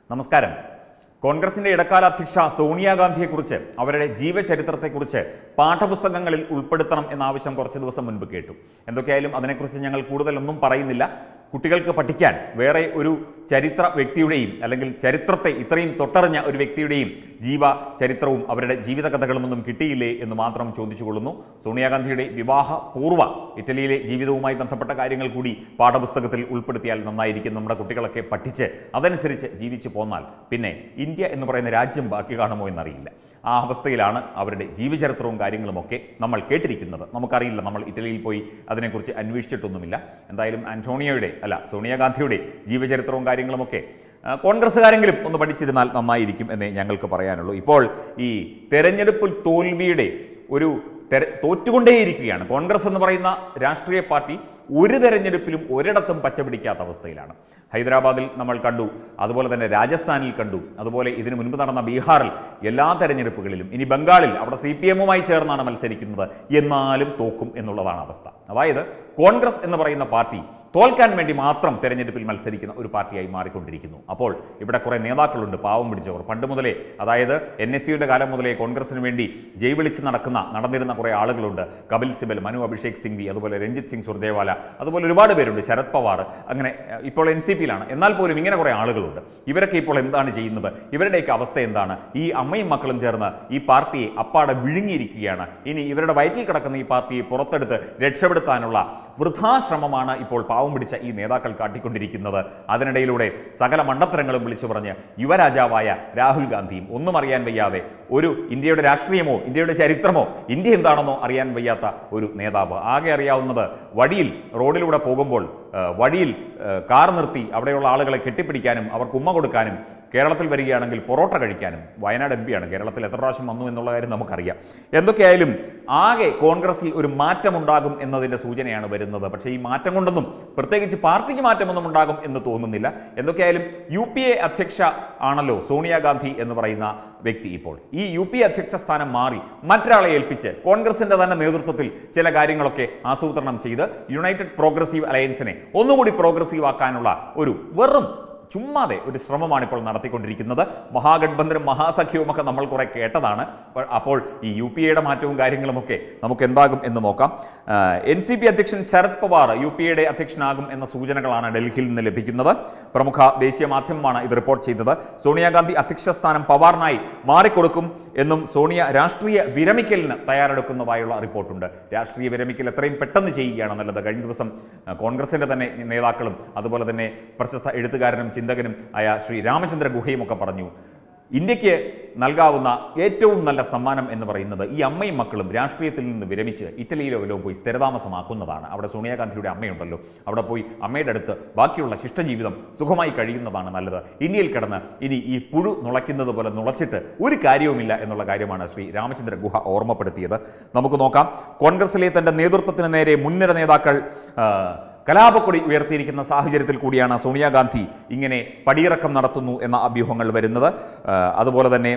നമസ്കാരം കോൺഗ്രസിന്റെ ഇടക്കാല അധ്യക്ഷ സോണിയാഗാന്ധിയെക്കുറിച്ച് അവരുടെ ജീവചരിത്രത്തെക്കുറിച്ച് പാഠപുസ്തകങ്ങളിൽ ഉൾപ്പെടുത്തണം എന്ന ആവശ്യം കുറച്ച് ദിവസം മുൻപ് കേട്ടു എന്തൊക്കെയായാലും അതിനെക്കുറിച്ച് ഞങ്ങൾ കൂടുതലൊന്നും പറയുന്നില്ല കുട്ടികൾക്ക് പഠിക്കാൻ വേറെ ഒരു ചരിത്ര വ്യക്തിയുടെയും അല്ലെങ്കിൽ ചരിത്രത്തെ ഇത്രയും തൊട്ടറിഞ്ഞ ഒരു വ്യക്തിയുടെയും ജീവ ചരിത്രവും അവരുടെ ജീവിതകഥകളുമൊന്നും കിട്ടിയില്ലേ എന്ന് മാത്രം ചോദിച്ചുകൊള്ളുന്നു സോണിയാഗാന്ധിയുടെ വിവാഹ പൂർവ്വ ഇറ്റലിയിലെ ജീവിതവുമായി ബന്ധപ്പെട്ട കാര്യങ്ങൾ കൂടി പാഠപുസ്തകത്തിൽ ഉൾപ്പെടുത്തിയാൽ നന്നായിരിക്കും നമ്മുടെ കുട്ടികളൊക്കെ പഠിച്ച് അതനുസരിച്ച് ജീവിച്ചു പോന്നാൽ പിന്നെ ഇന്ത്യ എന്ന് പറയുന്ന രാജ്യം ബാക്കി കാണുമോ എന്നറിയില്ല ആ അവസ്ഥയിലാണ് അവരുടെ ജീവചരിത്രവും കാര്യങ്ങളുമൊക്കെ നമ്മൾ കേട്ടിരിക്കുന്നത് നമുക്കറിയില്ല നമ്മൾ ഇറ്റലിയിൽ പോയി അതിനെക്കുറിച്ച് അന്വേഷിച്ചിട്ടൊന്നുമില്ല എന്തായാലും ആന്റോണിയോയുടെ അല്ല സോണിയാഗാന്ധിയുടെ ജീവചരിത്രവും കാര്യങ്ങളുമൊക്കെ ആ, കോൺഗ്രസ്സുകാരെങ്കിലും ഒന്ന് പഠിച്ചിരുന്നാൽ നന്നായിരിക്കും എന്നേ ഞങ്ങൾക്ക് പറയാനുള്ളൂ ഇപ്പോൾ ഈ തെരഞ്ഞെടുപ്പിൽ തോൽവിയുടെ ഒരു തെര തോറ്റുകൊണ്ടേയിരിക്കുകയാണ് കോൺഗ്രസ് എന്ന് പറയുന്ന രാഷ്ട്രീയ പാർട്ടി ഒരു തെരഞ്ഞെടുപ്പിലും ഒരിടത്തും പച്ചപിടിക്കാത്ത അവസ്ഥയിലാണ് ഹൈദരാബാദിൽ നമ്മൾ കണ്ടു അതുപോലെ തന്നെ രാജസ്ഥാനിൽ കണ്ടു അതുപോലെ ഇതിനു മുൻപ് നടന്ന ബീഹാറിൽ എല്ലാ തെരഞ്ഞെടുപ്പുകളിലും ഇനി ബംഗാളിൽ അവിടെ സി പി എമ്മുമായി ചേർന്നാണ് മത്സരിക്കുന്നത് എന്നാലും തോക്കും എന്നുള്ളതാണ് അവസ്ഥ അതായത് കോൺഗ്രസ് എന്ന് പറയുന്ന പാർട്ടി തോൽക്കാൻ വേണ്ടി മാത്രം തെരഞ്ഞെടുപ്പിൽ മത്സരിക്കുന്ന ഒരു പാർട്ടിയായി മാറിക്കൊണ്ടിരിക്കുന്നു അപ്പോൾ ഇവിടെ കുറേ നേതാക്കളുണ്ട് പാവം പിടിച്ചവർ പണ്ട് മുതലേ അതായത് എൻ എസ് യുടെ കാലം മുതലേ കോൺഗ്രസിന് വേണ്ടി ജയ് വിളിച്ച് നടക്കുന്ന നടന്നിരുന്ന കുറേ ആളുകളുണ്ട് കപിൽ സിബൽ മനു അഭിഷേക് സിംഗ്വി അതുപോലെ രഞ്ജിത്ത് സിംഗ് സുർജേവാല അതുപോലെ ഒരുപാട് പേരുണ്ട് ശരത് പവാർ അങ്ങനെ അഹ്, ഇപ്പോൾ എൻ സി പിയിലാണ് എന്നാൽ പോലും ഇങ്ങനെ കുറേ ആളുകളുണ്ട് ഇവരൊക്കെ ഇപ്പോൾ എന്താണ് ചെയ്യുന്നത് ഇവരുടെയൊക്കെ അവസ്ഥ എന്താണ് ഈ അമ്മയും മക്കളും ചേർന്ന് ഈ പാർട്ടിയെ അപ്പാടെ വിഴുങ്ങിയിരിക്കുകയാണ് ഇനി ഇവരുടെ വയറ്റിൽ കിടക്കുന്ന ഈ പാർട്ടിയെ പുറത്തെടുത്ത് രക്ഷപ്പെടുത്താനുള്ള വൃഥാശ്രമമാണ് ഇപ്പോൾ പാവം പിടിച്ച ഈ നേതാക്കൾ കാട്ടിക്കൊണ്ടിരിക്കുന്നത് അതിനിടയിലൂടെ സകല മണ്ടത്തരങ്ങളും വിളിച്ചു പറഞ്ഞ് യുവരാജാവായ രാഹുൽ ഗാന്ധിയും ഒന്നും അറിയാൻ വയ്യാതെ ഒരു ഇന്ത്യയുടെ രാഷ്ട്രീയമോ ഇന്ത്യയുടെ ചരിത്രമോ ഇന്ത്യ എന്താണെന്നോ അറിയാൻ വയ്യാത്ത ഒരു നേതാവ് ആകെ അറിയാവുന്നത് വഴിയിൽ റോഡിലൂടെ പോകുമ്പോൾ ആ, വഴിയിൽ ആ, കാർ നിർത്തി അവിടെയുള്ള ആളുകളെ കെട്ടിപ്പിടിക്കാനും അവർക്ക് ഉമ്മ കൊടുക്കാനും കേരളത്തിൽ വരികയാണെങ്കിൽ പൊറോട്ട കഴിക്കാനും വയനാട് എം പിയാണ് കേരളത്തിൽ എത്ര പ്രാവശ്യം വന്നു എന്നുള്ള കാര്യം നമുക്കറിയാം എന്തൊക്കെയായാലും ആകെ കോൺഗ്രസിൽ ഒരു മാറ്റമുണ്ടാകും എന്നതിൻ്റെ സൂചനയാണ് വരുന്നത് പക്ഷേ ഈ മാറ്റം കൊണ്ടൊന്നും പ്രത്യേകിച്ച് പാർട്ടിക്ക് മാറ്റമൊന്നും ഉണ്ടാകും എന്ന് തോന്നുന്നില്ല എന്തൊക്കെയായാലും യു പി എ അധ്യക്ഷ ആണല്ലോ സോണിയാഗാന്ധി എന്ന് പറയുന്ന വ്യക്തി ഇപ്പോൾ ഈ യു പി എ അധ്യക്ഷ സ്ഥാനം മാറി മറ്റൊരാളെ ഏൽപ്പിച്ച് കോൺഗ്രസിന്റെ തന്നെ നേതൃത്വത്തിൽ ചില കാര്യങ്ങളൊക്കെ ആസൂത്രണം ചെയ്ത് യുണൈറ്റഡ് പ്രോഗ്രസീവ് അലയൻസിനെ ഒന്നുകൂടി പ്രോഗ്രസീവ് ആക്കാനുള്ള ഒരു വെറും ചുമ്മാതെ ഒരു ശ്രമമാണ് ഇപ്പോൾ നടത്തിക്കൊണ്ടിരിക്കുന്നത് മഹാഗഡ്ബന്ധനും മഹാസഖ്യവും ഒക്കെ നമ്മൾ കുറെ കേട്ടതാണ് അപ്പോൾ- അപ്പോൾ ഈ യു പി എയുടെ മാറ്റവും കാര്യങ്ങളുമൊക്കെ നമുക്ക് എന്താകും എന്ന് നോക്കാം എൻ സി പി അധ്യക്ഷൻ ശരത് പവാർ യു പി എയുടെ അധ്യക്ഷനാകും എന്ന സൂചനകളാണ് ഡൽഹിയിൽ നിന്ന് ലഭിക്കുന്നത് പ്രമുഖ ദേശീയ മാധ്യമമാണ് ഇത് റിപ്പോർട്ട് ചെയ്തത് സോണിയാഗാന്ധി അധ്യക്ഷ സ്ഥാനം പവാറിനായി മാറിക്കൊടുക്കും എന്നും സോണിയ രാഷ്ട്രീയ വിരമിക്കലിന് തയ്യാറെടുക്കുന്നതായുള്ള റിപ്പോർട്ടുണ്ട് രാഷ്ട്രീയ വിരമിക്കൽ എത്രയും പെട്ടെന്ന് ചെയ്യുകയാണ് നല്ലത് കഴിഞ്ഞ ദിവസം ആ, കോൺഗ്രസിന്റെ തന്നെ നേതാക്കളും അതുപോലെ തന്നെ പ്രശസ്ത എഴുത്തുകാരനും ചിന്തകനും ആയ ശ്രീ രാമചന്ദ്ര ഗുഹയും ഒക്കെ പറഞ്ഞു ഇന്ത്യക്ക് നൽകാവുന്ന ഏറ്റവും നല്ല സമ്മാനം എന്ന് പറയുന്നത് ഈ അമ്മയും മക്കളും രാഷ്ട്രീയത്തിൽ നിന്ന് വിരമിച്ച് ഇറ്റലിയിലോ വല്ലതും പോയി സ്ഥിരതാമസമാക്കുന്നതാണ് അവിടെ സോണിയാഗാന്ധിയുടെ അമ്മയുണ്ടല്ലോ അവിടെ പോയി അമ്മയുടെ അടുത്ത് ബാക്കിയുള്ള ശിഷ്ടജീവിതം സുഖമായി കഴിയുന്നതാണ് നല്ലത് ഇന്ത്യയിൽ കിടന്ന് ഇനി ഈ പുഴു നുളയ്ക്കുന്നത് പോലെ നുളച്ചിട്ട് ഒരു കാര്യവുമില്ല എന്നുള്ള കാര്യമാണ് ശ്രീ രാമചന്ദ്ര ഗുഹ ഓർമ്മപ്പെടുത്തിയത് നമുക്ക് നോക്കാം കോൺഗ്രസിലെ തന്റെ നേതൃത്വത്തിന് നേരെ മുൻനിര നേതാക്കൾ ആ, കലാപക്കൊടി ഉയർത്തിയിരിക്കുന്ന സാഹചര്യത്തിൽ കൂടിയാണ് സോണിയാഗാന്ധി ഇങ്ങനെ പടിയിറക്കം നടത്തുന്നു എന്ന അഭ്യൂഹങ്ങൾ വരുന്നത് ആ, അതുപോലെ തന്നെ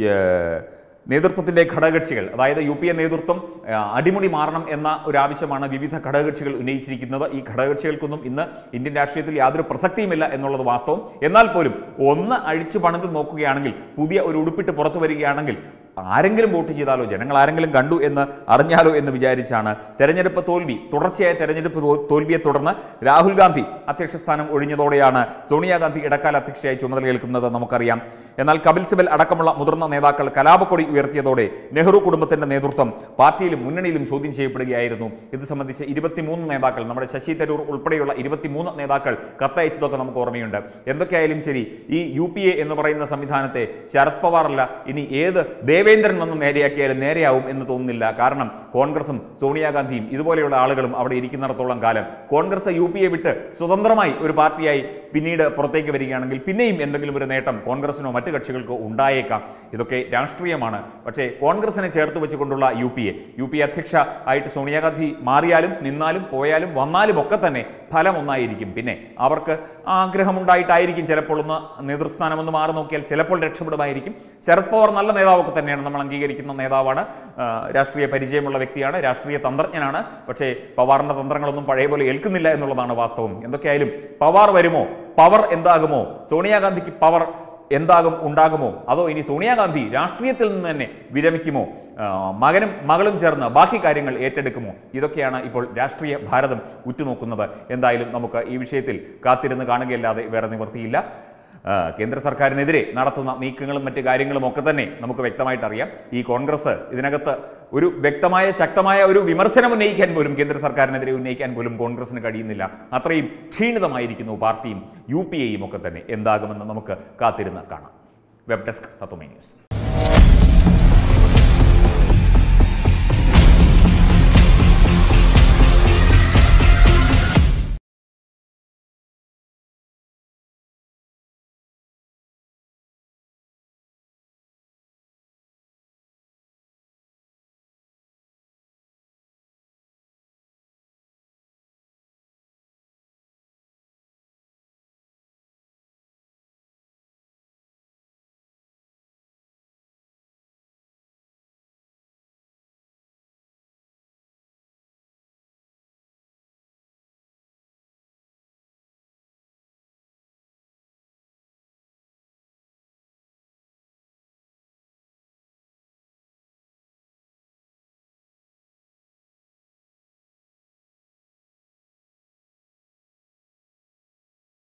ഏ, നേതൃത്വത്തിൻ്റെ ഘടകകക്ഷികൾ അതായത് യു പി എ നേതൃത്വം ആ, അടിമുടി മാറണം എന്ന ഒരു ആവശ്യമാണ് വിവിധ ഘടകകക്ഷികൾ ഉന്നയിച്ചിരിക്കുന്നത് ഈ ഘടകകക്ഷികൾക്കൊന്നും ഇന്ന് ഇന്ത്യൻ രാഷ്ട്രീയത്തിൽ യാതൊരു പ്രസക്തിയുമില്ല എന്നുള്ളത് വാസ്തവം എന്നാൽ പോലും ഒന്ന് അഴിച്ചു പണിത് നോക്കുകയാണെങ്കിൽ പുതിയ ഒരു ഉടുപ്പിട്ട് പുറത്തു വരികയാണെങ്കിൽ ആരെങ്കിലും വോട്ട് ചെയ്താലോ ജനങ്ങൾ ആരെങ്കിലും കണ്ടു എന്ന് അറിഞ്ഞാലോ എന്ന് വിചാരിച്ചാണ് തെരഞ്ഞെടുപ്പ് തോൽവി തുടർച്ചയായ തെരഞ്ഞെടുപ്പ് തോ- തോൽവിയെ തുടർന്ന് രാഹുൽ ഗാന്ധി അധ്യക്ഷ സ്ഥാനം ഒഴിഞ്ഞതോടെയാണ് സോണിയാഗാന്ധി ഇടക്കാല അധ്യക്ഷയായി ചുമതലയേൽക്കുന്നത് നമുക്കറിയാം എന്നാൽ കപിൽ സിബൽ അടക്കമുള്ള മുതിർന്ന നേതാക്കൾ കലാപക്കൊടി ഉയർത്തിയതോടെ നെഹ്റു കുടുംബത്തിന്റെ നേതൃത്വം പാർട്ടിയിലും മുന്നണിയിലും ചോദ്യം ചെയ്യപ്പെടുകയായിരുന്നു ഇത് സംബന്ധിച്ച് ഇരുപത്തിമൂന്ന് നേതാക്കൾ നമ്മുടെ ശശി തരൂർ ഉൾപ്പെടെയുള്ള ഇരുപത്തിമൂന്ന് നേതാക്കൾ കത്തയച്ചതൊക്കെ നമുക്ക് ഓർമ്മയുണ്ട് എന്തൊക്കെയായാലും ശരി ഈ യു പി എ എന്ന് പറയുന്ന സംവിധാനത്തെ ശരത് പവാറല്ല ഇനി ഏത് ദേവേന്ദ്രൻ വന്ന് നേരെയാക്കിയാലും നേരെയാവും എന്ന് തോന്നുന്നില്ല കാരണം കോൺഗ്രസും സോണിയാഗാന്ധിയും ഇതുപോലെയുള്ള ആളുകളും അവിടെ ഇരിക്കുന്നിടത്തോളം കാലം കോൺഗ്രസ് യു പി എ വിട്ട് സ്വതന്ത്രമായി ഒരു പാർട്ടിയായി പിന്നീട് പുറത്തേക്ക് വരികയാണെങ്കിൽ പിന്നെയും എന്തെങ്കിലും ഒരു നേട്ടം കോൺഗ്രസിനോ മറ്റു കക്ഷികൾക്കോ ഉണ്ടായേക്കാം ഇതൊക്കെ രാഷ്ട്രീയമാണ് പക്ഷേ കോൺഗ്രസിനെ ചേർത്ത് വെച്ചുകൊണ്ടുള്ള U P A U P A അധ്യക്ഷ ആയിട്ട് സോണിയാഗാന്ധി മാറിയാലും നിന്നാലും പോയാലും വന്നാലും ഒക്കെ തന്നെ ഫലം ഒന്നായിരിക്കും പിന്നെ അവർക്ക് ആഗ്രഹമുണ്ടായിട്ടായിരിക്കും ചിലപ്പോൾ ഒന്ന് നേതൃസ്ഥാനം ഒന്ന് മാറി നോക്കിയാൽ ചിലപ്പോൾ രക്ഷപ്പെടുമായിരിക്കും ശരത് പവാർ നല്ല നേതാവൊക്കെ തന്നെയാണ് നമ്മൾ അംഗീകരിക്കുന്ന നേതാവാണ് ആ, രാഷ്ട്രീയ പരിചയമുള്ള വ്യക്തിയാണ് രാഷ്ട്രീയ തന്ത്രജ്ഞനാണ് പക്ഷേ പവാറിന്റെ തന്ത്രങ്ങളൊന്നും പഴയ പോലെ ഏൽക്കുന്നില്ല എന്നുള്ളതാണ് വാസ്തവം എന്തൊക്കെയായാലും പവാർ വരുമോ പവർ എന്താകുമോ സോണിയാഗാന്ധിക്ക് പവർ എന്താകും ഉണ്ടാകുമോ അതോ ഇനി സോണിയാഗാന്ധി രാഷ്ട്രീയത്തിൽ നിന്ന് തന്നെ വിരമിക്കുമോ ആ, മകനും മകളും ചേർന്ന് ബാക്കി കാര്യങ്ങൾ ഏറ്റെടുക്കുമോ ഇതൊക്കെയാണ് ഇപ്പോൾ രാഷ്ട്രീയ ഭാരതം ഉറ്റുനോക്കുന്നത് എന്തായാലും നമുക്ക് ഈ വിഷയത്തിൽ കാത്തിരുന്ന് കാണുകയല്ലാതെ വേറെ നിവൃത്തിയില്ല ആ, കേന്ദ്ര സർക്കാരിനെതിരെ നടത്തുന്ന നീക്കങ്ങളും മറ്റു കാര്യങ്ങളും ഒക്കെ തന്നെ നമുക്ക് വ്യക്തമായിട്ട് അറിയാം ഈ കോൺഗ്രസ് ഇതിനകത്ത് ഒരു വ്യക്തമായ ശക്തമായ ഒരു വിമർശനം ഉന്നയിക്കാൻ പോലും കേന്ദ്ര സർക്കാരിനെതിരെ ഉന്നയിക്കാൻ പോലും കോൺഗ്രസിന് കഴിയുന്നില്ല അത്രയും ക്ഷീണിതമായിരിക്കുന്നു പാർട്ടിയും യു പി എയും ഒക്കെ തന്നെ എന്താകുമെന്ന് നമുക്ക് കാത്തിരുന്ന് കാണാം വെബ് ഡെസ്ക് തത്വമേ ന്യൂസ്